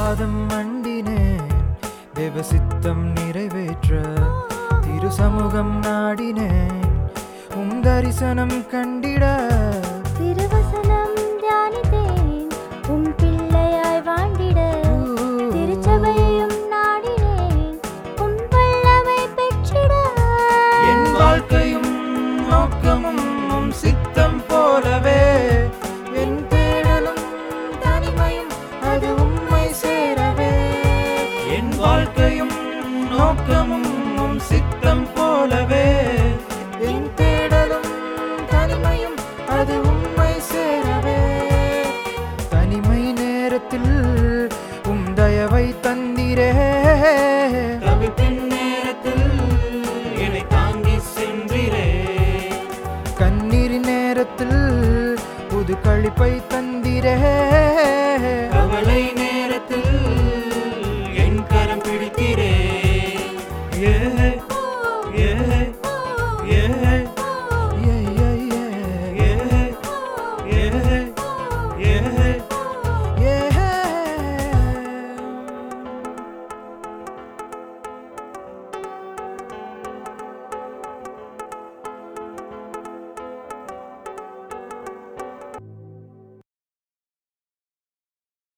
பாதம் மண்டினேன் தேவசித்தம் நிறைவேற்ற திரு சமூகம் நாடினேன் உம் தரிசனம் கண்டிட திருவசனம் தியானித்தேன் உம் பிள்ளையாய் வாழ்ந்திட திருச்சபையும் நாடினேன் உம் வல்லமை பெற்றிட என் வாழ்க்கையும் நோக்கமும் உம் சித்தம் போலவே என் தேடலும் தனிமையும் அது உம்மை சேரவே என் வாழ்க்கையும் நோக்கமும் உம் சித்தம் போலவே என் தேடலும் தனிமையும் அது உம்மை சேரவே தனிமை நேரத்தில் உம் தயவை தந்திரே தவிப்பின் நேரத்தில் என்னை தாங்கி சென்றீரே கண்ணீர் நேரத்தில் புது கழிப்பை தந்திரே கவலை நேரத்தில் என் கரம் பிடிக்கிறே ஏ